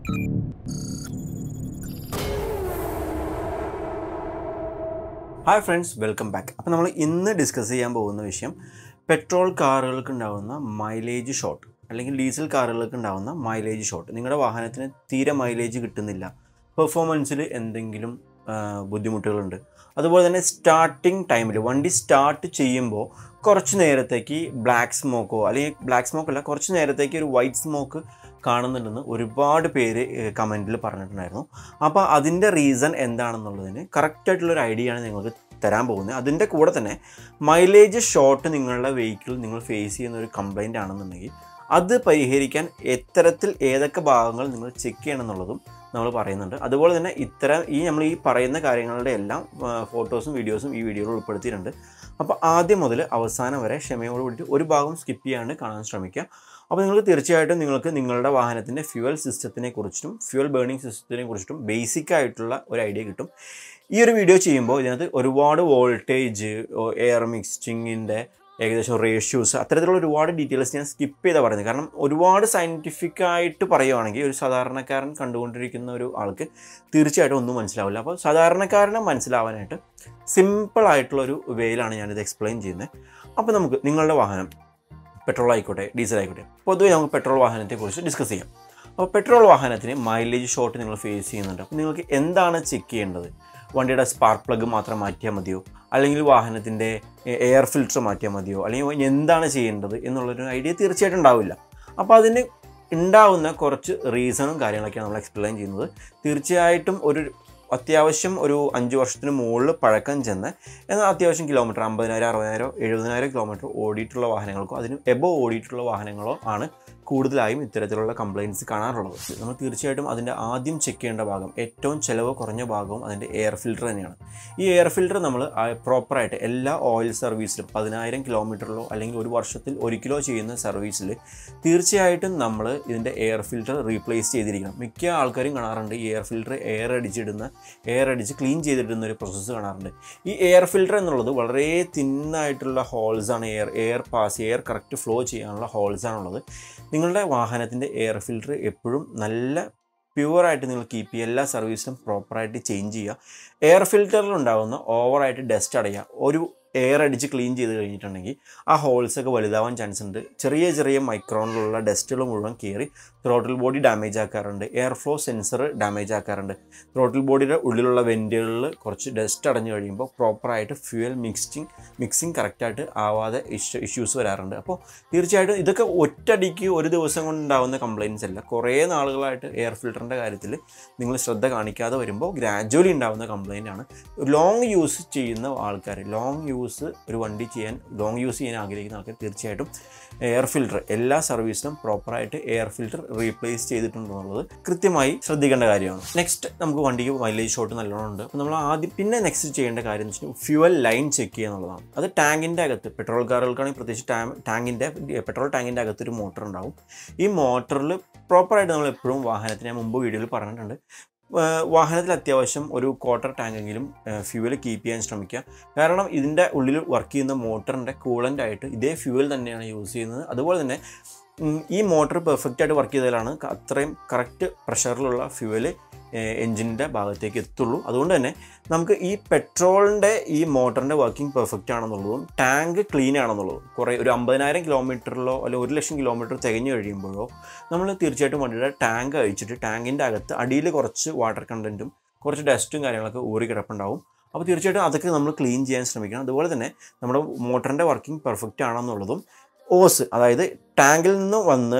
hi friends welcome back അപ്പോൾ നമ്മൾ ഇന്ന് ഡിസ്കസ് ചെയ്യാൻ പോകുന്ന വിഷയം പെട്രോൾ കാറുകൾക്ക് ഉണ്ടാകുന്ന മൈലേജ് ഷോട്ട് അല്ലെങ്കിൽ ഡീസൽ കാറുകൾക്ക് ഉണ്ടാകുന്ന മൈലേജ് ഷോട്ട് നിങ്ങളുടെ വാഹനത്തിന് തീരെ മൈലേജ് കിട്ടുന്നില്ല പെർഫോമൻസിൽ എന്തെങ്കിലും ആ, ബുദ്ധിമുട്ടുകളുണ്ട് അതുപോലെ തന്നെ സ്റ്റാർട്ടിങ് ടൈമിൽ വണ്ടി സ്റ്റാർട്ട് ചെയ്യുമ്പോൾ കുറച്ച് നേരത്തേക്ക് ബ്ലാക്ക് സ്മോക്കോ അല്ലെങ്കിൽ ബ്ലാക്ക് സ്മോക്ക് അല്ല കുറച്ച് നേരത്തേക്ക് ഒരു വൈറ്റ് സ്മോക്ക് കാണുന്നുണ്ടെന്ന് ഒരുപാട് പേര് കമൻറ്റിൽ പറഞ്ഞിട്ടുണ്ടായിരുന്നു അപ്പോൾ അതിൻ്റെ റീസൺ എന്താണെന്നുള്ളതിന് കറക്റ്റായിട്ടുള്ളൊരു ഐഡിയ ആണ് നിങ്ങൾക്ക് തരാൻ പോകുന്നത് അതിൻ്റെ കൂടെ തന്നെ മൈലേജ് ഷോട്ട് നിങ്ങളുടെ വെഹിക്കിൾ നിങ്ങൾ ഫേസ് ചെയ്യുന്ന ഒരു കംപ്ലൈൻ്റ് ആണെന്നുണ്ടെങ്കിൽ അത് പരിഹരിക്കാൻ എത്തരത്തിൽ ഏതൊക്കെ ഭാഗങ്ങൾ നിങ്ങൾ ചെക്ക് ചെയ്യണം എന്നുള്ളതും നമ്മൾ പറയുന്നുണ്ട് അതുപോലെ തന്നെ ഇത്തരം ഈ നമ്മൾ ഈ പറയുന്ന കാര്യങ്ങളുടെ എല്ലാം ഫോട്ടോസും വീഡിയോസും ഈ വീഡിയോയിൽ ഉൾപ്പെടുത്തിയിട്ടുണ്ട് അപ്പോൾ ആദ്യം മുതൽ അവസാനം വരെ ക്ഷമയോട് കൂടിയിട്ട് ഒരു ഭാഗം സ്കിപ്പ് ചെയ്യാണ്ട് കാണാൻ ശ്രമിക്കുക അപ്പോൾ നിങ്ങൾക്ക് തീർച്ചയായിട്ടും നിങ്ങൾക്ക് നിങ്ങളുടെ വാഹനത്തിൻ്റെ ഫ്യൂവൽ സിസ്റ്റത്തിനെ കുറിച്ചിട്ടും ഫ്യൂവൽ ബേണിംഗ് സിസ്റ്റത്തിനെ കുറിച്ചിട്ടും ബേസിക് ആയിട്ടുള്ള ഒരു ഐഡിയ കിട്ടും ഈ ഒരു വീഡിയോ ചെയ്യുമ്പോൾ ഇതിനകത്ത് ഒരുപാട് വോൾട്ടേജ് എയർ മിക്സിങ്ങിൻ്റെ ഏകദേശം റേഷ്യൂസ് അത്തരത്തിലുള്ള ഒരുപാട് ഡീറ്റെയിൽസ് ഞാൻ സ്കിപ്പ് ചെയ്താൽ പറയുന്നത് കാരണം ഒരുപാട് സയൻറ്റിഫിക് ആയിട്ട് പറയുവാണെങ്കിൽ ഒരു സാധാരണക്കാരൻ കണ്ടുകൊണ്ടിരിക്കുന്ന ഒരു ആൾക്ക് തീർച്ചയായിട്ടും ഒന്നും മനസ്സിലാവില്ല അപ്പോൾ സാധാരണക്കാരനെ മനസ്സിലാവാനായിട്ട് സിമ്പിൾ ആയിട്ടുള്ള ഒരു വേയിലാണ് ഞാനിത് എക്സ്പ്ലെയിൻ ചെയ്യുന്നത് അപ്പോൾ നമുക്ക് നിങ്ങളുടെ വാഹനം പെട്രോൾ ആയിക്കോട്ടെ ഡീസൽ ആയിക്കോട്ടെ പൊതുവെ നമുക്ക് പെട്രോൾ വാഹനത്തെക്കുറിച്ച് ഡിസ്കസ് ചെയ്യാം അപ്പോൾ പെട്രോൾ വാഹനത്തിന് മൈലേജ് ഷോട്ട് നിങ്ങൾ ഫേസ് ചെയ്യുന്നുണ്ട് അപ്പോൾ നിങ്ങൾക്ക് എന്താണ് ചെക്ക് ചെയ്യേണ്ടത് വണ്ടിയുടെ സ്പാർക്ക് പ്ലഗ് മാത്രം മാറ്റിയാൽ മതിയോ അല്ലെങ്കിൽ വാഹനത്തിൻ്റെ എയർ ഫിൽറ്റർ മാറ്റിയാൽ മതിയോ അല്ലെങ്കിൽ എന്താണ് ചെയ്യേണ്ടത് എന്നുള്ളൊരു ഐഡിയ തീർച്ചയായിട്ടും ഉണ്ടാവില്ല അപ്പോൾ അതിന് ഉണ്ടാവുന്ന കുറച്ച് റീസണും കാര്യങ്ങളൊക്കെയാണ് നമ്മൾ എക്സ്പ്ലെയിൻ ചെയ്യുന്നത് തീർച്ചയായിട്ടും ഒരു അത്യാവശ്യം ഒരു അഞ്ച് വർഷത്തിന് മുകളിൽ പഴക്കം ചെന്ന് എന്നാൽ അത്യാവശ്യം കിലോമീറ്റർ അമ്പതിനായിരം അറുപതിനായിരം എഴുപതിനായിരം കിലോമീറ്റർ ഓടിയിട്ടുള്ള വാഹനങ്ങൾക്കോ അതിന് എബോ ഓടിയിട്ടുള്ള വാഹനങ്ങളോ ആണ് കൂടുതലായും ഇത്തരത്തിലുള്ള കംപ്ലയിൻറ്റ്സ് കാണാറുള്ളത് നമ്മൾ തീർച്ചയായിട്ടും അതിൻ്റെ ആദ്യം ചെക്ക് ചെയ്യേണ്ട ഭാഗം ഏറ്റവും ചിലവ് കുറഞ്ഞ ഭാഗവും അതിൻ്റെ എയർ ഫിൽറ്റർ തന്നെയാണ് ഈ എയർ ഫിൽറ്റർ നമ്മൾ പ്രോപ്പറായിട്ട് എല്ലാ ഓയിൽ സർവീസിലും പതിനായിരം കിലോമീറ്ററിലോ അല്ലെങ്കിൽ ഒരു വർഷത്തിൽ ഒരിക്കലോ ചെയ്യുന്ന സർവീസിൽ തീർച്ചയായിട്ടും നമ്മൾ ഇതിൻ്റെ എയർ ഫിൽറ്റർ റീപ്ലേസ് ചെയ്തിരിക്കണം മിക്ക ആൾക്കാരും കാണാറുണ്ട് ഈ എയർ ഫിൽറ്റർ എയർ അടിച്ചിടുന്ന എയർ അടിച്ച് ക്ലീൻ ചെയ്തിടുന്ന ഒരു പ്രോസസ്സ് കാണാറുണ്ട് ഈ എയർ ഫിൽറ്റർ എന്നുള്ളത് വളരെ തിന്നായിട്ടുള്ള ഹോൾസാണ് air air pass air correct flow ചെയ്യാനുള്ള ഹോൾസാണുള്ളത് നിങ്ങളുടെ വാഹനത്തിൻ്റെ എയർ ഫിൽറ്റർ എപ്പോഴും നല്ല പ്യുവറായിട്ട് നിങ്ങൾ കീപ്പ് ചെയ്യുക എല്ലാ സർവീസിലും പ്രോപ്പറായിട്ട് ചേഞ്ച് ചെയ്യുക എയർ ഫിൽറ്ററിൽ ഉണ്ടാകുന്ന ഓവറായിട്ട് ഡസ്റ്റ് അടയുക ഒരു എയർ അടിച്ച് ക്ലീൻ ചെയ്ത് കഴിഞ്ഞിട്ടുണ്ടെങ്കിൽ ആ ഹോൾസൊക്കെ വലുതാവാൻ ചാൻസ് ഉണ്ട് ചെറിയ ചെറിയ മൈക്രോണിലുള്ള ഡസ്റ്റുകൾ മുഴുവൻ കയറി ത്രോട്ടിൽ ബോഡി ഡാമേജ് ആക്കാറുണ്ട് എയർ ഫ്ലോ സെൻസർ ഡാമേജ് ആക്കാറുണ്ട് ത്രോട്ടിൽ ബോഡിയുടെ ഉള്ളിലുള്ള വെൻറ്റുകളിൽ കുറച്ച് ഡസ്റ്റ് അടഞ്ഞു കഴിയുമ്പോൾ പ്രോപ്പറായിട്ട് ഫ്യൂവൽ മിക്സിങ് മിക്സിങ് കറക്റ്റായിട്ട് ആവാതെ ഇഷ്യൂ ഇഷ്യൂസ് വരാറുണ്ട് അപ്പോൾ തീർച്ചയായിട്ടും ഇതൊക്കെ ഒറ്റയടിക്ക് ഒരു ദിവസം കൊണ്ടുണ്ടാകുന്ന കംപ്ലയിൻസ് അല്ല കുറേ നാളുകളായിട്ട് എയർ ഫിൽറ്ററിൻ്റെ കാര്യത്തിൽ നിങ്ങൾ ശ്രദ്ധ കാണിക്കാതെ വരുമ്പോൾ ഗ്രാജുവലി ഉണ്ടാകുന്ന കംപ്ലയിൻ്റ് ആണ് ലോങ് യൂസ് ചെയ്യുന്ന ആൾക്കാർ ലോങ് യൂസ് ഒരു വണ്ടി ചെയ്യാൻ ലോങ് യൂസ് ചെയ്യാൻ ആഗ്രഹിക്കുന്ന ആൾക്കാർ തീർച്ചയായിട്ടും എയർ ഫിൽറ്റർ എല്ലാ സർവീസിലും പ്രോപ്പറായിട്ട് എയർ ഫിൽറ്റർ റീപ്ലേസ് ചെയ്തിട്ടുണ്ടെന്നുള്ളത് കൃത്യമായി ശ്രദ്ധിക്കേണ്ട കാര്യമാണ് നെക്സ്റ്റ് നമുക്ക് വണ്ടിക്ക് മൈലേജ് ഷോട്ട് നല്ലോണം ഉണ്ട് അപ്പോൾ നമ്മൾ ആദ്യം പിന്നെ നെക്സ്റ്റ് ചെയ്യേണ്ട കാര്യം എന്ന് വെച്ചാൽ ഫ്യൂവൽ ലൈൻ ചെക്ക് ചെയ്യുക എന്നുള്ളതാണ് അത് ടാങ്കിൻ്റെ അകത്ത് പെട്രോൾ കാറുകൾക്കാണെങ്കിൽ പ്രത്യേകിച്ച് ടാ ടാങ്കിൻ്റെ പെട്രോൾ ടാങ്കിൻ്റെ അകത്ത് ഒരു മോട്ടർ ഉണ്ടാവും ഈ മോട്ടറിൽ പ്രോപ്പറായിട്ട് നമ്മൾ എപ്പോഴും വാഹനത്തിന് ഞാൻ മുമ്പ് വീഡിയോയിൽ പറഞ്ഞിട്ടുണ്ട് ഏഹ് വാഹനത്തിൽ അത്യാവശ്യം ഒരു ക്വാർട്ടർ ടാങ്കെങ്കിലും ഫ്യൂവൽ കീപ്പ് ചെയ്യാൻ ശ്രമിക്കുക കാരണം ഇതിൻ്റെ ഉള്ളിൽ വർക്ക് ചെയ്യുന്ന മോട്ടറിൻ്റെ കൂളൻ്റ് ആയിട്ട് ഇതേ ഫ്യൂവൽ തന്നെയാണ് യൂസ് ചെയ്യുന്നത് അതുപോലെ തന്നെ ഉം, ഈ മോട്ടർ പെർഫെക്റ്റ് ആയിട്ട് വർക്ക് ചെയ്താലാണ് ക- അത്രയും കറക്റ്റ് പ്രഷറിലുള്ള ഫ്യൂവൽ എൻജിൻ്റെ ഭാഗത്തേക്ക് എത്തുള്ളൂ അതുകൊണ്ട് തന്നെ നമുക്ക് ഈ പെട്രോളിൻ്റെ ഈ മോട്ടറിൻ്റെ വർക്കിംഗ് പെർഫെക്റ്റ് ആണെന്നുള്ളതും ടാങ്ക് ക്ലീൻ ആണെന്നുള്ളതും കുറേ ഒരു അമ്പതിനായിരം കിലോമീറ്ററിലോ അല്ലെങ്കിൽ ഒരു ലക്ഷം കിലോമീറ്റർ തികഞ്ഞു കഴിയുമ്പോഴോ നമ്മൾ തീർച്ചയായിട്ടും വണ്ടിയുടെ ടാങ്ക് അഴിച്ചിട്ട് ടാങ്കിൻ്റെ അകത്ത് അടിയിൽ കുറച്ച് വാട്ടർ കണ്ടൻറ്റും കുറച്ച് ഡസ്റ്റും കാര്യങ്ങളൊക്കെ ഊറി കിടപ്പുണ്ടാവും അപ്പോൾ തീർച്ചയായിട്ടും അതൊക്കെ നമ്മൾ ക്ലീൻ ചെയ്യാൻ ശ്രമിക്കണം അതുപോലെ തന്നെ നമ്മുടെ മോട്ടറിൻ്റെ വർക്കിംഗ് പെർഫെക്റ്റ് ആണെന്നുള്ളതും ഓസ് അതായത് ടാങ്കിൽ നിന്ന് വന്ന്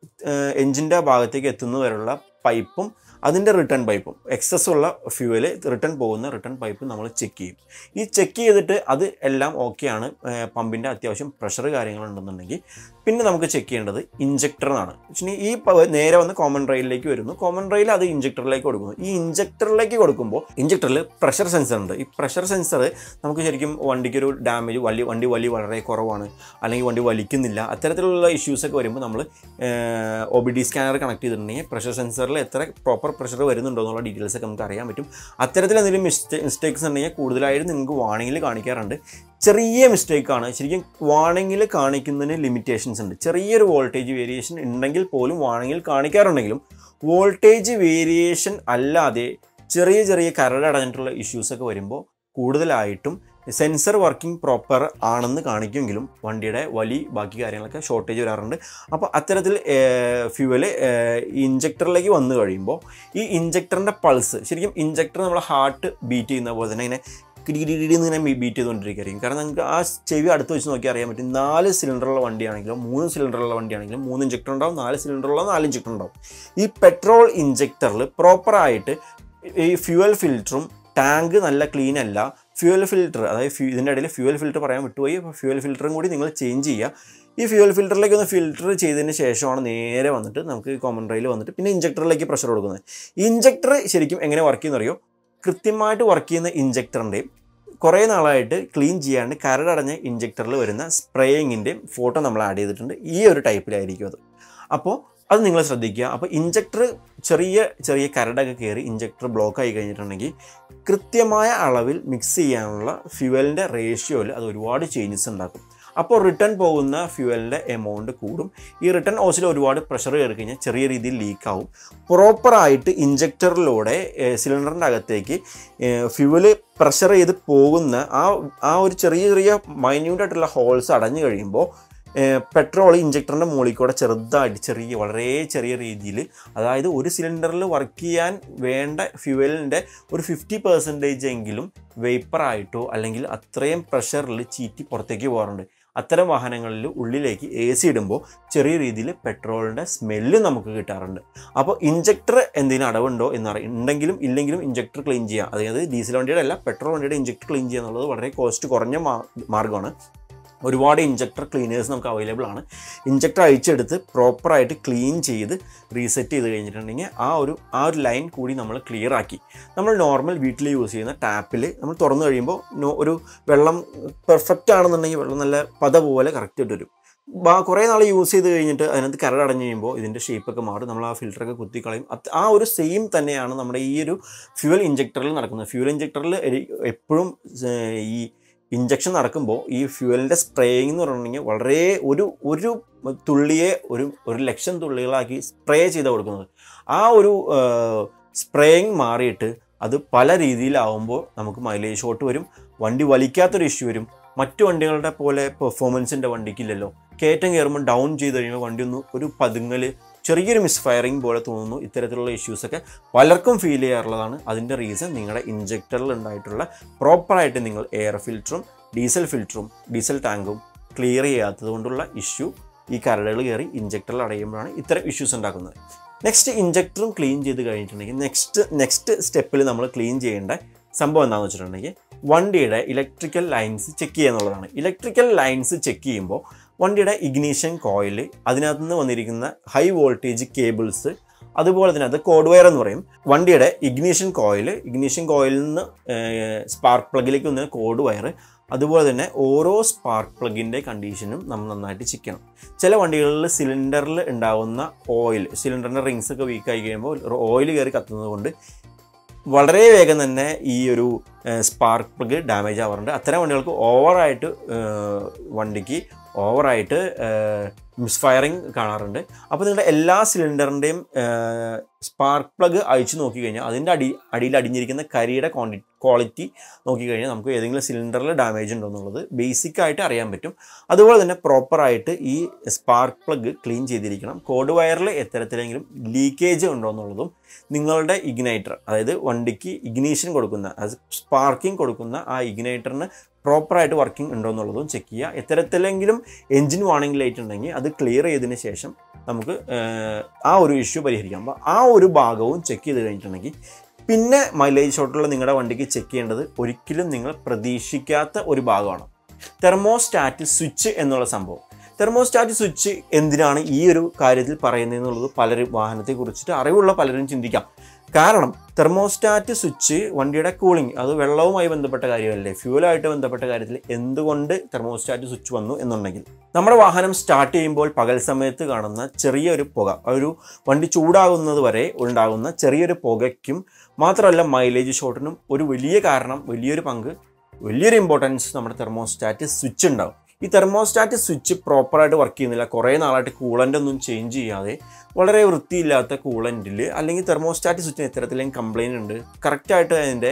എൻജിൻ്റെ ഭാഗത്തേക്ക് എത്തുന്നവരുള്ള പൈപ്പും അതിൻ്റെ റിട്ടേൺ പൈപ്പും എക്സസ് ഉള്ള ഫ്യൂവല് റിട്ടേൺ പോകുന്ന റിട്ടേൺ പൈപ്പ് നമ്മൾ ചെക്ക് ചെയ്യും ഈ ചെക്ക് ചെയ്തിട്ട് അത് എല്ലാം ഓക്കെയാണ് പമ്പിൻ്റെ അത്യാവശ്യം പ്രഷർ കാര്യങ്ങളുണ്ടെന്നുണ്ടെങ്കിൽ പിന്നെ നമുക്ക് ചെക്ക് ചെയ്യേണ്ടത് ഇഞ്ചക്ടർ എന്നാണ് വെച്ചാൽ ഈ പ- നേരെ വന്ന് കോമൺ റെയിലിലേക്ക് വരുന്നു കോമൺ റെയിൽ അത് ഇഞ്ചക്ടറിലേക്ക് കൊടുക്കുന്നു ഈ ഇഞ്ചക്ടറിലേക്ക് കൊടുക്കുമ്പോൾ ഇഞ്ചക്ടറിൽ പ്രഷർ സെൻസർ ഉണ്ട് ഈ പ്രഷർ സെൻസർ നമുക്ക് ശരിക്കും വണ്ടിക്കൊരു ഡാമേജ് വലിയ വണ്ടി വലി വളരെ കുറവാണ് അല്ലെങ്കിൽ വണ്ടി വലിക്കുന്നില്ല അത്തരത്തിലുള്ള ഇഷ്യൂസൊക്കെ വരുമ്പോൾ നമ്മൾ O B D scanner connect ചെയ്തിട്ടുണ്ടെങ്കിൽ പ്രഷർ സെൻസറിൽ എത്ര പ്രോപ്പർ പ്രഷർ വരുന്നുണ്ടോ എന്നുള്ള ഡീറ്റെയിൽസ് ഒക്കെ നമുക്ക് അറിയാൻ പറ്റും അത്തരത്തിൽ എന്തെങ്കിലും മിസ്റ്റേ മിസ്റ്റേക്സ് ഉണ്ടെങ്കിൽ കൂടുതലായിട്ട് നിങ്ങൾക്ക് വാണിങ്ങിൽ കാണിക്കാറുണ്ട് ചെറിയ മിസ്റ്റേക്കാണ് ശരിക്കും വാണിങ്ങിൽ കാണിക്കുന്നതിന് ലിമിറ്റേഷൻസ് ഉണ്ട് ചെറിയൊരു വോൾട്ടേജ് വേരിയേഷൻ ഉണ്ടെങ്കിൽ പോലും വാണിങ്ങിൽ കാണിക്കാറുണ്ടെങ്കിലും വോൾട്ടേജ് വേരിയേഷൻ അല്ലാതെ ചെറിയ ചെറിയ കരടടഞ്ഞിട്ടുള്ള ഇഷ്യൂസൊക്കെ വരുമ്പോൾ കൂടുതലായിട്ടും സെൻസർ വർക്കിംഗ് പ്രോപ്പർ ആണെന്ന് കാണിക്കുമെങ്കിലും വണ്ടിയുടെ വലി ബാക്കി കാര്യങ്ങളൊക്കെ ഷോർട്ടേജ് വരാറുണ്ട് അപ്പോൾ അത്തരത്തിൽ ഫ്യൂവല് ഇഞ്ചക്ടറിലേക്ക് വന്നു കഴിയുമ്പോൾ ഈ ഇഞ്ചക്ടറിൻ്റെ പൾസ് ശരിക്കും ഇഞ്ചക്ടർ നമ്മളെ ഹാർട്ട് ബീറ്റ് ചെയ്യുന്ന പോലെ തന്നെ ഇങ്ങനെ കിടികിടി ഇങ്ങനെ ബീറ്റ് ചെയ്തുകൊണ്ടിരിക്കുകയായിരിക്കും കാരണം നമുക്ക് ആ ചെവി അടുത്ത് വെച്ച് നോക്കി അറിയാൻ പറ്റും നാല് സിലിണ്ടറുള്ള വണ്ടിയാണെങ്കിലും മൂന്ന് സിലിണ്ടറുള്ള വണ്ടിയാണെങ്കിലും മൂന്ന് ഇഞ്ചക്ടർ ഉണ്ടാവും നാല് സിലിണ്ടറുള്ള നാല് ഇഞ്ചക്ടർ ഉണ്ടാവും ഈ പെട്രോൾ ഇഞ്ചക്ടറിൽ പ്രോപ്പറായിട്ട് ഈ ഫ്യൂവൽ ഫിൽറ്ററും ടാങ്ക് നല്ല ക്ലീൻ അല്ല ഫ്യൂവൽ ഫിൽറ്റർ അതായത് ഫ്യൂ ഇതിൻ്റെ ഇടയിൽ ഫ്യൂവൽ ഫിൽറ്റർ പറയാൻ വിട്ടുപോയി അപ്പോൾ ഫ്യൂവൽ ഫിൽറ്ററും കൂടി നിങ്ങൾ ചേഞ്ച് ചെയ്യുക ഈ ഫ്യൂവൽ ഫിൽറ്ററിലേക്ക് ഒന്ന് ഫിൽറ്റർ ചെയ്തതിന് ശേഷമാണ് നേരെ വന്നിട്ട് നമുക്ക് കോമൺ റെയിൽ വന്നിട്ട് പിന്നെ ഇഞ്ചക്ടറിലേക്ക് പ്രഷർ കൊടുക്കുന്നത് ഇഞ്ചക്ടർ ശരിക്കും എങ്ങനെ വർക്ക് ചെയ്യുന്നറിയോ കൃത്യമായിട്ട് വർക്ക് ചെയ്യുന്ന ഇഞ്ചക്ടറിൻ്റെയും കുറേ നാളായിട്ട് ക്ലീൻ ചെയ്യാണ്ട് കരടടഞ്ഞ ഇഞ്ചക്ടറിൽ വരുന്ന സ്പ്രേയിങ്ങിൻ്റെയും ഫോട്ടോ നമ്മൾ ആഡ് ചെയ്തിട്ടുണ്ട് ഈ ഒരു ടൈപ്പിലായിരിക്കും അത് അപ്പോൾ അത് നിങ്ങൾ ശ്രദ്ധിക്കുക അപ്പോൾ ഇഞ്ചക്ടർ ചെറിയ ചെറിയ കരടൊക്കെ കയറി ഇഞ്ചക്ടർ ബ്ലോക്ക് ആയി കഴിഞ്ഞിട്ടുണ്ടെങ്കിൽ കൃത്യമായ അളവിൽ മിക്സ് ചെയ്യാനുള്ള ഫ്യൂവലിൻ്റെ റേഷ്യോയിൽ അത് ഒരുപാട് ചേഞ്ചസ് ഉണ്ടാക്കും അപ്പോൾ റിട്ടേൺ പോകുന്ന ഫ്യൂവലിൻ്റെ എമൗണ്ട് കൂടും ഈ റിട്ടേൺ ഓസിൽ ഒരുപാട് പ്രഷർ കയറി കഴിഞ്ഞാൽ ചെറിയ രീതിയിൽ ലീക്കാവും പ്രോപ്പറായിട്ട് ഇഞ്ചക്ടറിലൂടെ സിലിണ്ടറിൻ്റെ അകത്തേക്ക് ഫ്യൂവല് പ്രഷർ ചെയ്ത് പോകുന്ന ആ ആ ഒരു ചെറിയ ചെറിയ മൈന്യൂട്ടായിട്ടുള്ള ഹോൾസ് അടഞ്ഞു കഴിയുമ്പോൾ പെട്രോൾ ഇഞ്ചക്ടറിൻ്റെ മുകളിൽ കൂടെ ചെറുതായിട്ട് ചെറിയ വളരെ ചെറിയ രീതിയിൽ അതായത് ഒരു സിലിണ്ടറിൽ വർക്ക് ചെയ്യാൻ വേണ്ട ഫ്യൂവലിൻ്റെ ഒരു ഫിഫ്റ്റി പെർസെൻറ്റേജ് എങ്കിലും വേപ്പറായിട്ടോ അല്ലെങ്കിൽ അത്രയും പ്രഷറിൽ ചീറ്റി പുറത്തേക്ക് പോകാറുണ്ട് അത്തരം വാഹനങ്ങളിൽ ഉള്ളിലേക്ക് എ സി ഇടുമ്പോൾ ചെറിയ രീതിയിൽ പെട്രോളിൻ്റെ സ്മെല്ല് നമുക്ക് കിട്ടാറുണ്ട് അപ്പോൾ ഇഞ്ചക്ടർ എന്തെങ്കിലും അടവുണ്ടോ എന്നറിയാം ഉണ്ടെങ്കിലും ഇല്ലെങ്കിലും ഇഞ്ചക്ടർ ക്ലീൻ ചെയ്യുക അതായത് ഡീസൽ വണ്ടിയുടെ അല്ല പെട്രോൾ വണ്ടിയുടെ ഇഞ്ചക്ടർ ക്ലീൻ ചെയ്യുക എന്നുള്ളത് വളരെ കോസ്റ്റ് കുറഞ്ഞ മാർഗ്ഗമാണ് ഒരുപാട് ഇഞ്ചക്ടർ ക്ലീനേഴ്സ് നമുക്ക് അവൈലബിൾ ആണ് ഇഞ്ചക്ടർ അഴിച്ചെടുത്ത് പ്രോപ്പറായിട്ട് ക്ലീൻ ചെയ്ത് റീസെറ്റ് ചെയ്ത് കഴിഞ്ഞിട്ടുണ്ടെങ്കിൽ ആ ഒരു ആ ഒരു ലൈൻ കൂടി നമ്മൾ ക്ലിയർ ആക്കി നമ്മൾ നോർമൽ വീട്ടിൽ യൂസ് ചെയ്യുന്ന ടാപ്പിൽ നമ്മൾ തുറന്നു കഴിയുമ്പോൾ നോ ഒരു വെള്ളം പെർഫെക്റ്റ് ആണെന്നുണ്ടെങ്കിൽ വെള്ളം നല്ല പത പോലെ കറക്റ്റ് ആയിട്ട് വരും ബാ കുറേ നാൾ യൂസ് ചെയ്ത് കഴിഞ്ഞിട്ട് അതിനകത്ത് കരടടഞ്ഞ് കഴിയുമ്പോൾ ഇതിൻ്റെ ഷേപ്പൊക്കെ മാറും നമ്മൾ ആ ഫിൽറ്ററൊക്കെ കുത്തിക്കളയും അത് ആ ഒരു സെയിം തന്നെയാണ് നമ്മുടെ ഈ ഒരു ഫ്യൂവൽ ഇഞ്ചക്ടറിൽ നടക്കുന്നത് ഫ്യൂവൽ ഇഞ്ചക്ടറിൽ എപ്പോഴും ഈ ഇഞ്ചക്ഷൻ നടക്കുമ്പോൾ ഈ ഫ്യൂവലിൻ്റെ സ്പ്രേയിങ് എന്ന് പറഞ്ഞിട്ടുണ്ടെങ്കിൽ വളരെ ഒരു ഒരു തുള്ളിയെ ഒരു ഒരു ലക്ഷം തുള്ളികളാക്കി സ്പ്രേ ചെയ്ത് കൊടുക്കുന്നത് ആ ഒരു സ്പ്രേയിങ് മാറിയിട്ട് അത് പല രീതിയിലാവുമ്പോൾ നമുക്ക് മൈലേജ് ഷോട്ട് വരും വണ്ടി വലിക്കാത്തൊരു ഇഷ്യൂ വരും മറ്റു വണ്ടികളുടെ പോലെ പെർഫോമൻസിൻ്റെ വണ്ടിക്കില്ലല്ലോ കയറ്റം കയറുമ്പോൾ ഡൗൺ ചെയ്ത് കഴിയുമ്പോൾ വണ്ടി ഒന്ന് ഒരു പതുങ്ങൽ ചെറിയൊരു മിസ് ഫയറിങ് പോലെ തോന്നുന്നു ഇത്തരത്തിലുള്ള ഇഷ്യൂസൊക്കെ പലർക്കും ഫീൽ ചെയ്യാറുള്ളതാണ് അതിൻ്റെ റീസൺ നിങ്ങളുടെ ഇഞ്ചക്ടറിൽ ഉണ്ടായിട്ടുള്ള പ്രോപ്പറായിട്ട് നിങ്ങൾ എയർ ഫിൽറ്ററും ഡീസൽ ഫിൽറ്ററും ഡീസൽ ടാങ്കും ക്ലിയർ ചെയ്യാത്തത് കൊണ്ടുള്ള ഇഷ്യൂ ഈ കരടുകൾ കയറി ഇഞ്ചക്ടറിൽ അടയുമ്പോഴാണ് ഇത്തരം ഇഷ്യൂസ് ഉണ്ടാക്കുന്നത് നെക്സ്റ്റ് ഇഞ്ചക്ടറും ക്ലീൻ ചെയ്ത് കഴിഞ്ഞിട്ടുണ്ടെങ്കിൽ നെക്സ്റ്റ് നെക്സ്റ്റ് സ്റ്റെപ്പിൽ നമ്മൾ ക്ലീൻ ചെയ്യേണ്ട സംഭവം എന്താണെന്ന് വെച്ചിട്ടുണ്ടെങ്കിൽ വണ്ടിയുടെ ഇലക്ട്രിക്കൽ ലൈൻസ് ചെക്ക് ചെയ്യുക എന്നുള്ളതാണ് ഇലക്ട്രിക്കൽ ലൈൻസ് ചെക്ക് ചെയ്യുമ്പോൾ വണ്ടിയുടെ ഇഗ്നീഷൻ കോയിൽ അതിനകത്ത് നിന്ന് വന്നിരിക്കുന്ന ഹൈ വോൾട്ടേജ് കേബിൾസ് അതുപോലെ തന്നെ അത് കോഡ് വയർ എന്ന് പറയും വണ്ടിയുടെ ഇഗ്നീഷൻ കോയിൽ ഇഗ്നീഷൻ കോയിലിൽ നിന്ന് സ്പാർക്ക് പ്ലഗിലേക്ക് വന്ന കോഡ് വയർ അതുപോലെ തന്നെ ഓരോ സ്പാർക്ക് പ്ലഗിൻ്റെ കണ്ടീഷനും നമ്മൾ നന്നായിട്ട് ചെക്ക് ചെയ്യണം ചില വണ്ടികളിൽ സിലിണ്ടറിൽ ഉണ്ടാകുന്ന ഓയിൽ സിലിണ്ടറിൻ്റെ റിങ്സ് ഒക്കെ വീക്കായി കഴിയുമ്പോൾ ഓയിൽ കയറി കത്തുന്നത് കൊണ്ട് വളരെ വേഗം തന്നെ ഈ ഒരു സ്പാർക്ക് പ്ലഗ് ഡാമേജ് ആവാറുണ്ട് അത്തരം വണ്ടികൾക്ക് ഓവറായിട്ട് വണ്ടിക്ക് ഓവറായിട്ട് മിസ്ഫയറിങ് കാണാറുണ്ട് അപ്പോൾ നിങ്ങളുടെ എല്ലാ സിലിണ്ടറിൻ്റെയും സ്പാർക്ക് പ്ലഗ് അഴിച്ചു നോക്കിക്കഴിഞ്ഞാൽ അതിൻ്റെ അടി അടിയിൽ അടിഞ്ഞിരിക്കുന്ന കരിയുടെ ക്വാണ്ടി ക്വാളിറ്റി നോക്കിക്കഴിഞ്ഞാൽ നമുക്ക് ഏതെങ്കിലും സിലിണ്ടറിൽ ഡാമേജ് ഉണ്ടോ എന്നുള്ളത് ബേസിക്കായിട്ട് അറിയാൻ പറ്റും അതുപോലെ തന്നെ പ്രോപ്പറായിട്ട് ഈ സ്പാർക്ക് പ്ലഗ് ക്ലീൻ ചെയ്തിരിക്കണം കോഡ് വയറിൽ എത്തരത്തിലെങ്കിലും ലീക്കേജ് ഉണ്ടോ എന്നുള്ളതും നിങ്ങളുടെ ഇഗ്നൈറ്റർ അതായത് വണ്ടിക്ക് ഇഗ്നീഷൻ കൊടുക്കുന്ന അത് സ്പാർക്കിംഗ് കൊടുക്കുന്ന ആ ഇഗ്നൈറ്ററിന് പ്രോപ്പറായിട്ട് വർക്കിംഗ് ഉണ്ടോ എന്നുള്ളതും ചെക്ക് ചെയ്യുക എത്തരത്തിലെങ്കിലും എൻജിൻ വാണിംഗ് ലൈറ്റ് ഉണ്ടെങ്കിൽ അത് ക്ലിയർ ചെയ്തതിന് ശേഷം നമുക്ക് ആ ഒരു ഇഷ്യൂ പരിഹരിക്കാം അപ്പോൾ ആ ഒരു ഭാഗവും ചെക്ക് ചെയ്ത് കഴിഞ്ഞിട്ടുണ്ടെങ്കിൽ പിന്നെ മൈലേജ് ഷോട്ടുള്ള നിങ്ങളുടെ വണ്ടിക്ക് ചെക്ക് ചെയ്യേണ്ടത് ഒരിക്കലും നിങ്ങൾ പ്രതീക്ഷിക്കാത്ത ഒരു ഭാഗമാണ് തെർമോസ്റ്റാറ്റ് സ്വിച്ച് എന്നുള്ള സംഭവം തെർമോസ്റ്റാറ്റ് സ്വിച്ച് എന്തിനാണ് ഈ ഒരു കാര്യത്തിൽ പറയുന്നതെന്നുള്ളത് പലരും വാഹനത്തെ കുറിച്ചിട്ട് അറിവുള്ള പലരും ചിന്തിക്കാം കാരണം തെർമോസ്റ്റാറ്റ് സ്വിച്ച് വണ്ടിയുടെ കൂളിംഗ് അത് വെള്ളവുമായി ബന്ധപ്പെട്ട കാര്യമല്ലേ ഫ്യൂലായിട്ട് ബന്ധപ്പെട്ട കാര്യത്തിൽ എന്തുകൊണ്ട് തെർമോസ്റ്റാറ്റ് സ്വിച്ച് വന്നു എന്നുണ്ടെങ്കിൽ നമ്മുടെ വാഹനം സ്റ്റാർട്ട് ചെയ്യുമ്പോൾ പകൽ സമയത്ത് കാണുന്ന ചെറിയൊരു പുക ഒരു വണ്ടി ചൂടാകുന്നത് വരെ ഉണ്ടാകുന്ന ചെറിയൊരു പുകയ്ക്കും മാത്രമല്ല മൈലേജ് ഷോട്ടിനും ഒരു വലിയ കാരണം വലിയൊരു പങ്ക് വലിയൊരു ഇമ്പോർട്ടൻസ് നമ്മുടെ തെർമോസ്റ്റാറ്റ് സ്വിച്ച് ഉണ്ടാവും ഈ തെർമോസ്റ്റാറ്റ് സ്വിച്ച് പ്രോപ്പറായിട്ട് വർക്ക് ചെയ്യുന്നില്ല കുറേ നാളായിട്ട് കൂളൻ്റ് ഒന്നും ചേഞ്ച് ചെയ്യാതെ വളരെ വൃത്തിയില്ലാത്ത കൂളൻറ്റിൽ അല്ലെങ്കിൽ തെർമോസ്റ്റാറ്റ് സ്വിച്ചിന് ഇത്തരത്തിലെങ്കിലും കംപ്ലയിൻ്റ് ഉണ്ട് കറക്റ്റായിട്ട് അതിൻ്റെ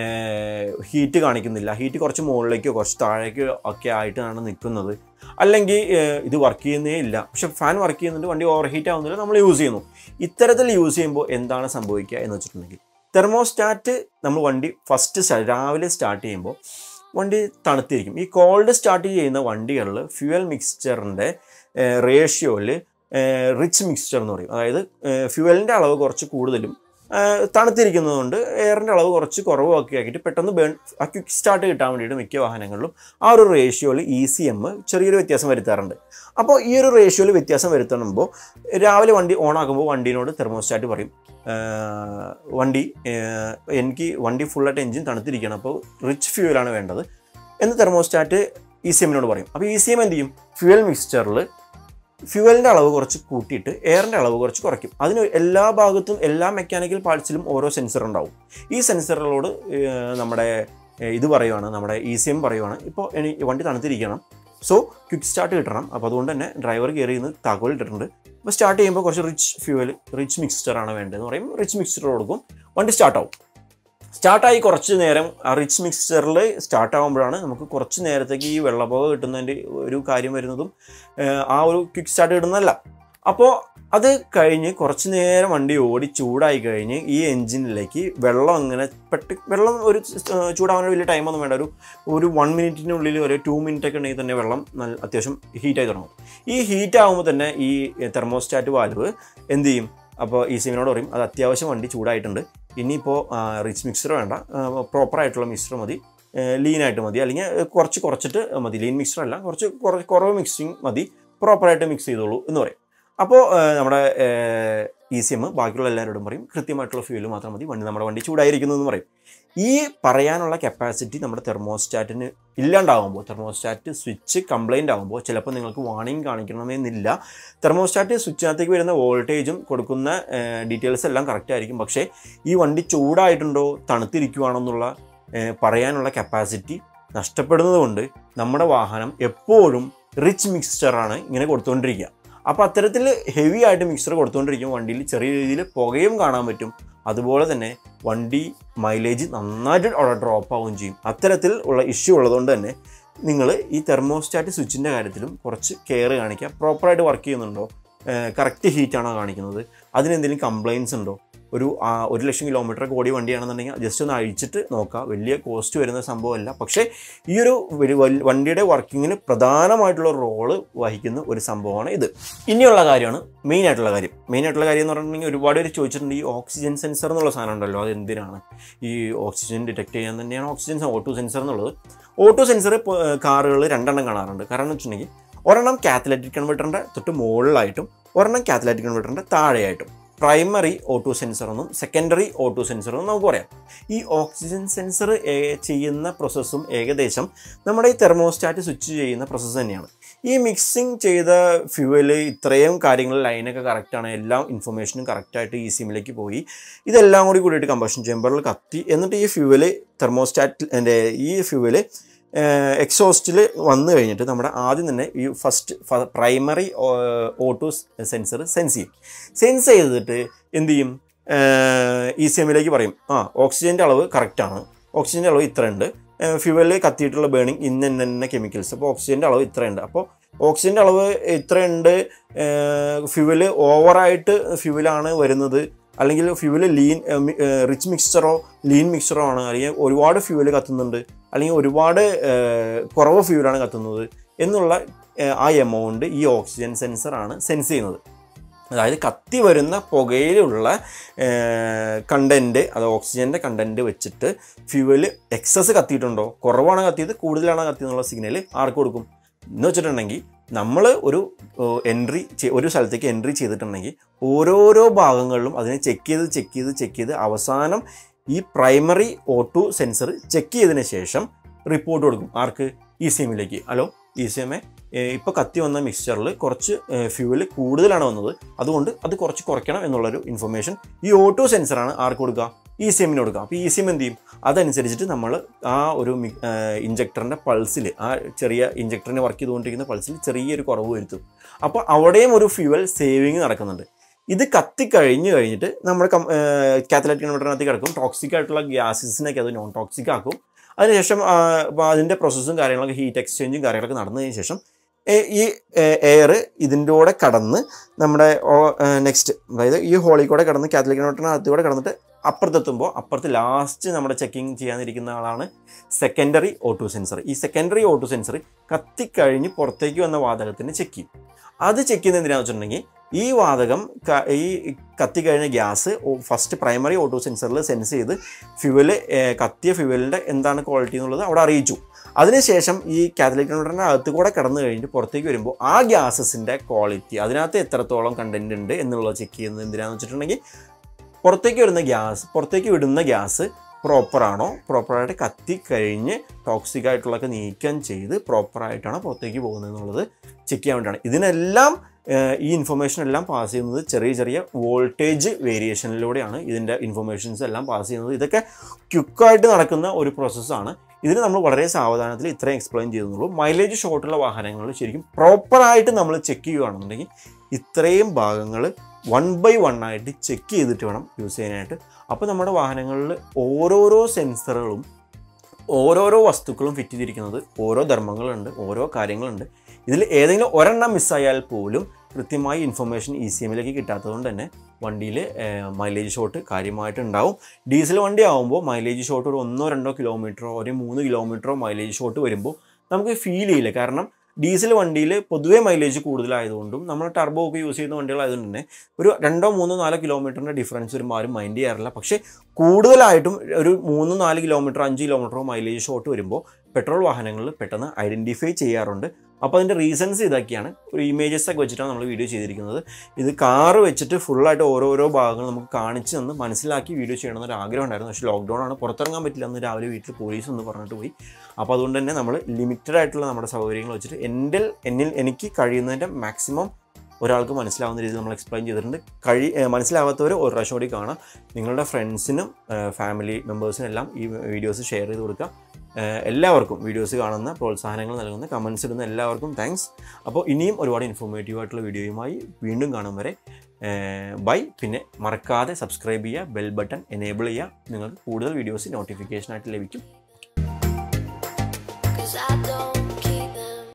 ഹീറ്റ് കാണിക്കുന്നില്ല ഹീറ്റ് കുറച്ച് മുകളിലേക്കോ കുറച്ച് താഴേക്കോ ഒക്കെ ആയിട്ടാണ് നിൽക്കുന്നത് അല്ലെങ്കിൽ ഏഹ്, ഇത് വർക്ക് ചെയ്യുന്നേ ഇല്ല പക്ഷെ ഫാൻ വർക്ക് ചെയ്യുന്നുണ്ട് വണ്ടി ഓവർ ഹീറ്റ് ആവുന്നില്ല നമ്മൾ യൂസ് ചെയ്യുന്നു ഇത്തരത്തിൽ യൂസ് ചെയ്യുമ്പോൾ എന്താണ് സംഭവിക്കുക എന്ന് വെച്ചിട്ടുണ്ടെങ്കിൽ തെർമോസ്റ്റാറ്റ് നമ്മൾ വണ്ടി ഫസ്റ്റ് രാവിലെ സ്റ്റാർട്ട് ചെയ്യുമ്പോൾ വണ്ടി തണുത്തിരിക്കും ഈ കോൾഡ് സ്റ്റാർട്ട് ചെയ്യുന്ന വണ്ടികളിൽ ഫ്യൂവൽ മിക്സ്ചറിൻ്റെ റേഷ്യോയിൽ റിച്ച് മിക്സ്ചർ എന്ന് പറയും അതായത് ഫ്യൂവലിൻ്റെ അളവ് കുറച്ച് കൂടുതലും ഏഹ്, തണുത്തിരിക്കുന്നതുകൊണ്ട് എയറിൻ്റെ അളവ് കുറച്ച് കുറവും ഒക്കെ ആക്കിയിട്ട് പെട്ടെന്ന് ബേൺ ആ ക്വിക്ക് സ്റ്റാർട്ട് കിട്ടാൻ വേണ്ടിയിട്ട് മിക്ക വാഹനങ്ങളിലും ആ ഒരു റേഷ്യോയിൽ ഇ സി എം ചെറിയൊരു വ്യത്യാസം വരുത്താറുണ്ട് അപ്പോൾ ഈ ഒരു റേഷ്യോയിൽ വ്യത്യാസം വരുത്തുമ്പോൾ രാവിലെ വണ്ടി ഓൺ ആക്കുമ്പോൾ വണ്ടീനോട് തെർമോസ്റ്റാറ്റ് പറയും ഏഹ്, വണ്ടി ഏഹ്, എനിക്ക് വണ്ടി ഫുള്ളായിട്ട് എഞ്ചിൻ തണുത്തിരിക്കണം അപ്പോൾ റിച്ച് ഫ്യൂവലാണ് വേണ്ടത് എന്ന് തെർമോസ്റ്റാറ്റ് ഇ സി എമ്മിനോട് പറയും അപ്പോൾ ഇ സി എം എന്ത് ചെയ്യും ഫ്യൂവൽ മിക്സ്ചറിൽ ഫ്യൂവലിൻ്റെ അളവ് കുറച്ച് കൂട്ടിയിട്ട് എയറിൻ്റെ അളവ് കുറച്ച് കുറയ്ക്കും അതിന് എല്ലാ ഭാഗത്തും എല്ലാ മെക്കാനിക്കൽ പാർട്സിലും ഓരോ സെൻസർ ഉണ്ടാവും ഈ സെൻസറുകളോട് ഏഹ്, നമ്മുടെ ഏഹ്, ഇത് പറയുവാണ് നമ്മുടെ ഇ സി എം പറയുവാണ് ഇപ്പോൾ ഇനി വണ്ടി തണുത്തിരിക്കണം സോ ക്വിക്ക് സ്റ്റാർട്ട് കിട്ടണം അപ്പോൾ അതുകൊണ്ട് തന്നെ ഡ്രൈവർ കയറി നിന്ന് താക്കോൽ ഇട്ടിട്ടുണ്ട് അപ്പോൾ സ്റ്റാർട്ട് ചെയ്യുമ്പോൾ കുറച്ച് റിച്ച് ഫ്യൂവൽ റിച്ച് മിക്സ്ചറാണ് വേണ്ടതെന്ന് പറയും റിച്ച് മിക്സ്ചർ കൊടുക്കും വണ്ടി സ്റ്റാർട്ടാവും സ്റ്റാർട്ടായി കുറച്ച് നേരം ആ റിച്ച് മിക്സ്ചറിൽ സ്റ്റാർട്ട് ആകുമ്പോഴാണ് നമുക്ക് കുറച്ച് നേരത്തേക്ക് ഈ വെള്ളപ്പുക കിട്ടുന്നതിൻ്റെ ഒരു കാര്യം വരുന്നതും ഏഹ്, ആ ഒരു ക്വിക്ക് സ്റ്റാർട്ട് കിട്ടുന്നതല്ല അപ്പോൾ അത് കഴിഞ്ഞ് കുറച്ച് നേരം വണ്ടി ഓടി ചൂടായി കഴിഞ്ഞ് ഈ എൻജിനിലേക്ക് വെള്ളം അങ്ങനെ പെട്ട് വെള്ളം ഒരു ഏഹ്, ചൂടാവാൻ വലിയ ടൈമൊന്നും വേണ്ട ഒരു ഒരു വൺ മിനിറ്റിനുള്ളിൽ ഒരു ടു മിനിറ്റ് ഒക്കെ ഉണ്ടെങ്കിൽ തന്നെ വെള്ളം നല്ല അത്യാവശ്യം ഹീറ്റായി തുടങ്ങും ഈ ഹീറ്റ് ആകുമ്പോൾ തന്നെ ഈ തെർമോസ്റ്റാറ്റ് വാൽവ് എന്ത് ചെയ്യും അപ്പോൾ ഈ സിമിനോട് പറയും അത് അത്യാവശ്യം വണ്ടി ചൂടായിട്ടുണ്ട് ഇനിയിപ്പോൾ റിച്ച് മിക്സർ വേണ്ട പ്രോപ്പറായിട്ടുള്ള മിക്സർ മതി ലീനായിട്ട് മതി അല്ലെങ്കിൽ ഏഹ്, കുറച്ച് കുറച്ചിട്ട് മതി ലീൻ മിക്സർ അല്ല കുറച്ച് കുറ- കുറവ് മിക്സിങ് മതി പ്രോപ്പറായിട്ട് മിക്സ് ചെയ്തോളൂ എന്ന് പറയും അപ്പോൾ ഏഹ്, നമ്മുടെ ഇ സി എം ബാക്കിയുള്ള എല്ലാവരോടും പറയും കൃത്യമായിട്ടുള്ള ഫ്യൂല് മാത്രം മതി വണ്ടി നമ്മുടെ വണ്ടി ചൂടായിരിക്കുന്നു എന്ന് പറയും ഈ പറയാനുള്ള കപ്പാസിറ്റി നമ്മുടെ തെർമോസ്റ്റാറ്റിന് ഇല്ലാണ്ടാവുമ്പോൾ തെർമോസ്റ്റാറ്റ് സ്വിച്ച് കംപ്ലൈൻ്റ് ആകുമ്പോൾ ചിലപ്പോൾ നിങ്ങൾക്ക് വാണിംഗ് കാണിക്കണമെന്നില്ല തെർമോസ്റ്റാറ്റ് സ്വിച്ചിനകത്തേക്ക് വരുന്ന വോൾട്ടേജും കൊടുക്കുന്ന ഡീറ്റെയിൽസ് എല്ലാം കറക്റ്റ് ആയിരിക്കും പക്ഷേ ഈ വണ്ടി ചൂടായിട്ടുണ്ടോ തണുത്തിരിക്കുവാണോ എന്നുള്ള ഏഹ്, പറയാനുള്ള കപ്പാസിറ്റി നഷ്ടപ്പെടുന്നത് കൊണ്ട് നമ്മുടെ വാഹനം എപ്പോഴും റിച്ച് മിക്സ്ചറാണ് ഇങ്ങനെ കൊടുത്തുകൊണ്ടിരിക്കുക അപ്പോൾ അത്തരത്തിൽ ഹെവി ആയിട്ട് മിക്സർ കൊടുത്തുകൊണ്ടിരിക്കുമ്പോൾ വണ്ടിയിൽ ചെറിയ രീതിയിൽ പുകയും കാണാൻ പറ്റും അതുപോലെ തന്നെ വണ്ടി മൈലേജ് നന്നായിട്ട് അവിടെ ഡ്രോപ്പ് ആവുകയും ചെയ്യും അത്തരത്തിൽ ഉള്ള ഇഷ്യൂ ഉള്ളതുകൊണ്ട് തന്നെ നിങ്ങൾ ഈ തെർമോസ്റ്റാറ്റ് സ്വിച്ചിൻ്റെ കാര്യത്തിലും കുറച്ച് കെയർ കാണിക്കുക പ്രോപ്പറായിട്ട് വർക്ക് ചെയ്യുന്നുണ്ടോ കറക്റ്റ് ഹീറ്റാണോ കാണിക്കുന്നത് അതിനെന്തെങ്കിലും കംപ്ലയിൻസ് ഉണ്ടോ ഒരു ആ, ഒരു ലക്ഷം കിലോമീറ്റർ ഓടിയ വണ്ടിയാണെന്നുണ്ടെങ്കിൽ ജസ്റ്റ് ഒന്ന് അഴിച്ചിട്ട് നോക്കുക വലിയ കോസ്റ്റ് വരുന്ന സംഭവമല്ല പക്ഷേ ഈ ഒരു ഒരു വൽ- വണ്ടിയുടെ വർക്കിങ്ങിന് പ്രധാനമായിട്ടുള്ള റോള് വഹിക്കുന്ന ഒരു സംഭവമാണ് ഇത് ഇനിയുള്ള കാര്യമാണ് മെയിൻ ആയിട്ടുള്ള കാര്യം മെയിൻ ആയിട്ടുള്ള കാര്യം എന്ന് പറഞ്ഞിട്ടുണ്ടെങ്കിൽ ഒരുപാട് പേര് ചോദിച്ചിട്ടുണ്ട് ഈ ഓക്സിജൻ സെൻസർ എന്നുള്ള സാധനം ഉണ്ടല്ലോ അത് എന്തിനാണ് ഈ ഓക്സിജൻ ഡിറ്റക്ട് ചെയ്യാൻ തന്നെയാണ് ഓക്സിജൻ ഓട്ടോ സെൻസർ എന്നുള്ളത് ഓട്ടോ സെൻസർ കാറുകൾ രണ്ടെണ്ണം കാണാറുണ്ട് കാരണം എന്ന് വെച്ചിട്ടുണ്ടെങ്കിൽ ഒരെണ്ണം കാത്തലറ്റിക് കൺവെർട്ടറിൻ്റെ തൊട്ട് മുകളിലായിട്ടും ഒരെണ്ണം കാത്തലറ്റിക് കൺവെർട്ടറിൻ്റെ താഴെയായിട്ടും പ്രൈമറി ഓട്ടോ സെൻസർ എന്നും സെക്കൻഡറി ഓട്ടോ സെൻസർ എന്നും നമുക്ക് പറയാം ഈ ഓക്സിജൻ സെൻസർ ചെയ്യുന്ന പ്രോസസ്സും ഏകദേശം നമ്മുടെ ഈ തെർമോസ്റ്റാറ്റ് സ്വിച്ച് ചെയ്യുന്ന പ്രോസസ്സ് തന്നെയാണ് ഈ മിക്സിങ് ചെയ്ത ഫ്യൂവൽ ഇത്രയും കാര്യങ്ങൾ ലൈനൊക്കെ കറക്റ്റാണ് എല്ലാ ഇൻഫർമേഷനും കറക്റ്റായിട്ട് ഈ സിമ്മിലേക്ക് പോയി ഇതെല്ലാം കൂടി കൂടിയിട്ട് കമ്പഷൻ ചേമ്പറിൽ കത്തി എന്നിട്ട് ഈ ഫ്യൂവൽ തെർമോസ്റ്റാറ്റിൻ്റെ ഈ ഫ്യൂവൽ എക്സോസ്റ്റിൽ വന്നു കഴിഞ്ഞിട്ട് നമ്മുടെ ആദ്യം തന്നെ ഈ first primary auto sensor sense ചെയ്യും സെൻസ് ചെയ്തിട്ട് എന്ത് ചെയ്യും ഇ സി എമ്മിലേക്ക് പറയും ആ ഓക്സിജൻ്റെ അളവ് കറക്റ്റാണ് ഓക്സിജൻ്റെ അളവ് ഇത്രയുണ്ട് ഫ്യൂവലിൽ കത്തിയിട്ടുള്ള ബേണിംഗ് ഇന്ന ഇന്ന ഇന്ന കെമിക്കൽസ് അപ്പോൾ ഓക്സിജൻ്റെ അളവ് ഇത്രയുണ്ട് അപ്പോൾ ഓക്സിജൻ്റെ അളവ് ഇത്രയുണ്ട് ഫ്യൂവൽ ഓവറായിട്ട് ഫ്യൂവലാണ് വരുന്നത് അല്ലെങ്കിൽ ഫ്യൂവൽ ലീൻ റിച്ച് മിക്സ്ചറോ ലീൻ മിക്സ്ചറോ ആണ് അല്ലെങ്കിൽ ഒരുപാട് ഫ്യൂവൽ കത്തുന്നുണ്ട് അല്ലെങ്കിൽ ഒരുപാട് ഏഹ്, കുറവ് ഫ്യൂവലാണ് കത്തുന്നത് എന്നുള്ള ഏഹ്, ആ എമൗണ്ട് ഈ ഓക്സിജൻ സെൻസറാണ് സെൻസ് ചെയ്യുന്നത് അതായത് കത്തി വരുന്ന പുകയിലുള്ള കണ്ടൻറ്റ് അത് ഓക്സിജൻ്റെ കണ്ടൻറ്റ് വെച്ചിട്ട് ഫ്യൂവൽ എക്സസ് കത്തിയിട്ടുണ്ടോ കുറവാണ് കത്തിയത് കൂടുതലാണ് കത്തിയെന്നുള്ള സിഗ്നൽ ആർക്ക് കൊടുക്കും എന്ന് വെച്ചിട്ടുണ്ടെങ്കിൽ നമ്മൾ ഒരു എൻട്രി ഒരു സ്ഥലത്തേക്ക് എൻട്രി ചെയ്തിട്ടുണ്ടെങ്കിൽ ഓരോരോ ഭാഗങ്ങളിലും അതിനെ ചെക്ക് ചെയ്ത് ചെക്ക് ചെയ്ത് ചെക്ക് ചെയ്ത് അവസാനം ഈ പ്രൈമറി ഓട്ടോ സെൻസർ ചെക്ക് ചെയ്തതിന് ശേഷം റിപ്പോർട്ട് കൊടുക്കും ആർക്ക് ഇ സി എമ്മിലേക്ക് ഹലോ ഇ സി എം എ ഇപ്പോൾ കത്തി വന്ന മിക്സ്ചറിൽ കുറച്ച് ഫ്യൂവൽ കൂടുതലാണ് വന്നത് അതുകൊണ്ട് അത് കുറച്ച് കുറയ്ക്കണം എന്നുള്ളൊരു ഇൻഫർമേഷൻ ഈ ഓട്ടോ സെൻസറാണ് ആർക്ക് കൊടുക്കുക ഇ സി എമ്മിന് കൊടുക്കാം അപ്പോൾ ഇ സി എം എന്ത് ചെയ്യും അതനുസരിച്ചിട്ട് നമ്മൾ ആ ഒരു ഇഞ്ചക്ടറിൻ്റെ പൾസിൽ ആ ചെറിയ ഇഞ്ചക്ടറിന് വർക്ക് ചെയ്തുകൊണ്ടിരിക്കുന്ന പൾസിൽ ചെറിയൊരു കുറവ് വരുത്തും അപ്പോൾ അവിടെയും ഒരു ഫ്യൂവൽ സേവിങ് നടക്കുന്നുണ്ട് ഇത് കത്തിക്കഴിഞ്ഞ് കഴിഞ്ഞിട്ട് നമ്മുടെ കാത്തലൈറ്റ് കൺവെർട്ടറിനകത്ത് കിടക്കും ടോക്സിക് ആയിട്ടുള്ള ഗ്യാസസിനൊക്കെ അത് നോൺ ടോക്സിക് ആക്കും അതിനുശേഷം ആ, അപ്പോൾ അതിൻ്റെ പ്രോസസ്സും കാര്യങ്ങളൊക്കെ ഹീറ്റ് എക്സ്ചേഞ്ചും കാര്യങ്ങളൊക്കെ നടന്നതിന് ശേഷം ഏ- ഈ എയർ ഇതിൻ്റെ കൂടെ കടന്ന് നമ്മുടെ നെക്സ്റ്റ് അതായത് ഈ ഹോളിൽ കൂടെ കടന്ന് കാത്തലിക് കൺവെർട്ടറിനകത്ത് കൂടെ കടന്നിട്ട് അപ്പുറത്തെത്തുമ്പോൾ അപ്പുറത്ത് ലാസ്റ്റ് നമ്മുടെ ചെക്കിങ് ചെയ്യാനിരിക്കുന്ന ആളാണ് സെക്കൻഡറി ഓട്ടോ സെൻസർ ഈ സെക്കൻഡറി ഓട്ടോ സെൻസർ കത്തിക്കഴിഞ്ഞ് പുറത്തേക്ക് വന്ന വാതകത്തിന് ചെക്ക് ചെയ്യും അത് ചെക്ക് ചെയ്യുന്നത് എന്തിനാണെന്ന് വെച്ചിട്ടുണ്ടെങ്കിൽ ഈ വാതകം ക- ഈ കത്തിക്കഴിഞ്ഞ ഗ്യാസ് ഫസ്റ്റ് പ്രൈമറി ഓട്ടോ സെൻസറിൽ സെൻസ് ചെയ്ത് ഫ്യൂവല് കത്തിയ ഫ്യൂവലിൻ്റെ എന്താണ് ക്വാളിറ്റി എന്നുള്ളത് അവിടെ അറിയിച്ചു അതിനുശേഷം ഈ കാത്തലിക് കൺവെർട്ടറിൻ്റെ അകത്ത് കൂടെ കടന്നു കഴിഞ്ഞിട്ട് പുറത്തേക്ക് വരുമ്പോൾ ആ ഗ്യാസസിൻ്റെ ക്വാളിറ്റി അതിനകത്ത് എത്രത്തോളം കണ്ടന്റ് ഉണ്ട് എന്നുള്ളത് ചെക്ക് ചെയ്യുന്നത് എന്തിനാണെന്ന് വെച്ചിട്ടുണ്ടെങ്കിൽ പുറത്തേക്ക് വരുന്ന ഗ്യാസ് പുറത്തേക്ക് വിടുന്ന ഗ്യാസ് പ്രോപ്പറാണോ പ്രോപ്പറായിട്ട് കത്തി കഴിഞ്ഞ് ടോക്സിക് ആയിട്ടുള്ളതൊക്കെ നീക്കം ചെയ്ത് പ്രോപ്പറായിട്ടാണോ പുറത്തേക്ക് പോകുന്നത് എന്നുള്ളത് ചെക്ക് ചെയ്യാൻ വേണ്ടിയിട്ടാണ് ഇതിനെല്ലാം ഏഹ്, ഈ ഇൻഫർമേഷൻ എല്ലാം പാസ് ചെയ്യുന്നത് ചെറിയ ചെറിയ വോൾട്ടേജ് വേരിയേഷനിലൂടെയാണ് ഇതിൻ്റെ ഇൻഫർമേഷൻസ് എല്ലാം പാസ് ചെയ്യുന്നത് ഇതൊക്കെ ക്വിക്കായിട്ട് നടക്കുന്ന ഒരു പ്രോസസ്സാണ് ഇതിന് നമ്മൾ വളരെ സാവധാനത്തിൽ ഇത്രയും എക്സ്പ്ലെയിൻ ചെയ്യുന്നുള്ളൂ മൈലേജ് ഷോർട്ടുള്ള വാഹനങ്ങൾ ശരിക്കും പ്രോപ്പറായിട്ട് നമ്മൾ ചെക്ക് ചെയ്യുകയാണെന്നുണ്ടെങ്കിൽ ഇത്രയും ഭാഗങ്ങൾ വൺ ബൈ വൺ ആയിട്ട് ചെക്ക് ചെയ്തിട്ട് വേണം യൂസ് ചെയ്യാനായിട്ട് അപ്പോൾ നമ്മുടെ വാഹനങ്ങളിൽ ഓരോരോ സെൻസറുകളും ഓരോരോ വസ്തുക്കളും ഫിറ്റ് ചെയ്തിരിക്കുന്നത് ഓരോ ധർമ്മങ്ങളുണ്ട് ഓരോ കാര്യങ്ങളുണ്ട് ഇതിൽ ഏതെങ്കിലും ഒരെണ്ണം മിസ്സായാൽ പോലും കൃത്യമായി ഇൻഫർമേഷൻ ഇ സി എമ്മിലേക്ക് കിട്ടാത്തതുകൊണ്ട് തന്നെ വണ്ടിയിൽ മൈലേജ് ഷോട്ട് കാര്യമായിട്ട് ഉണ്ടാവും ഡീസൽ വണ്ടി ആകുമ്പോൾ മൈലേജ് ഷോട്ട് ഒരു ഒന്നോ രണ്ടോ കിലോമീറ്ററോ ഒരു മൂന്ന് കിലോമീറ്ററോ മൈലേജ് ഷോട്ട് വരുമ്പോൾ നമുക്ക് ഫീൽ ചെയ്യില്ല കാരണം ഡീസൽ വണ്ടിയിൽ പൊതുവേ മൈലേജ് കൂടുതലായതുകൊണ്ടും നമ്മൾ ടർബോ ഒക്കെ യൂസ് ചെയ്യുന്ന വണ്ടികളായതുകൊണ്ട് തന്നെ ഒരു രണ്ടോ മൂന്നോ നാലോ കിലോമീറ്ററിൻ്റെ ഡിഫറൻസ് വരുമ്പോൾ ആരും മൈൻഡ് ചെയ്യാറില്ല പക്ഷേ കൂടുതലായിട്ടും ഒരു മൂന്ന് നാല് കിലോമീറ്റർ അഞ്ച് കിലോമീറ്ററോ മൈലേജ് ഷോട്ട് വരുമ്പോൾ പെട്രോൾ വാഹനങ്ങളിൽ പെട്ടെന്ന് ഐഡൻറ്റിഫൈ ചെയ്യാറുണ്ട് അപ്പോൾ അതിൻ്റെ റീസൺസ് ഇതൊക്കെയാണ് ഒരു ഇമേജസ് ഒക്കെ വെച്ചിട്ടാണ് നമ്മൾ വീഡിയോ ചെയ്തിരിക്കുന്നത് ഇത് കാറ് വെച്ചിട്ട് ഫുള്ളായിട്ട് ഓരോരോ ഭാഗങ്ങൾ നമുക്ക് കാണിച്ച് തന്ന് മനസ്സിലാക്കി വീഡിയോ ചെയ്യണമെന്നൊരു ആഗ്രഹം ഉണ്ടായിരുന്നു പക്ഷേ ലോക്ക്ഡൗൺ ആണ് പുറത്തിറങ്ങാൻ പറ്റില്ല എന്ന് രാവിലെ വീട്ടിൽ പോലീസ് എന്ന് പറഞ്ഞിട്ട് പോയി അപ്പോൾ അതുകൊണ്ട് തന്നെ നമ്മൾ ലിമിറ്റഡ് ആയിട്ടുള്ള നമ്മുടെ സൗകര്യങ്ങൾ വെച്ചിട്ട് എൻ്റെ എന്നിൽ എനിക്ക് കഴിയുന്നതിൻ്റെ മാക്സിമം ഒരാൾക്ക് മനസ്സിലാവുന്ന രീതിയിൽ നമ്മൾ എക്സ്പ്ലെയിൻ ചെയ്തിട്ടുണ്ട് കഴി ഏഹ് മനസ്സിലാവാത്തവർ ഒരു പ്രാവശ്യം കൂടി കാണാം നിങ്ങളുടെ ഫ്രണ്ട്സിനും ഫാമിലി മെമ്പേഴ്സിനും എല്ലാം ഈ വീഡിയോസ് ഷെയർ ചെയ്ത് കൊടുക്കുക ഏഹ് എല്ലാവർക്കും വീഡിയോസ് കാണുന്ന പ്രോത്സാഹനങ്ങൾ നൽകുന്ന കമൻസ് ഇടുന്ന എല്ലാവർക്കും താങ്ക്സ് അപ്പോൾ ഇനിയും ഒരുപാട് ഇൻഫോർമേറ്റീവ് ആയിട്ടുള്ള വീഡിയോയുമായി വീണ്ടും കാണും വരെ ബൈ പിന്നെ മറക്കാതെ സബ്സ്ക്രൈബ് ചെയ്യുക ബെൽ ബട്ടൺ എനേബിൾ ചെയ്യുക നിങ്ങൾക്ക് കൂടുതൽ വീഡിയോസ് നോട്ടിഫിക്കേഷനായിട്ട് ലഭിക്കും Cause I don't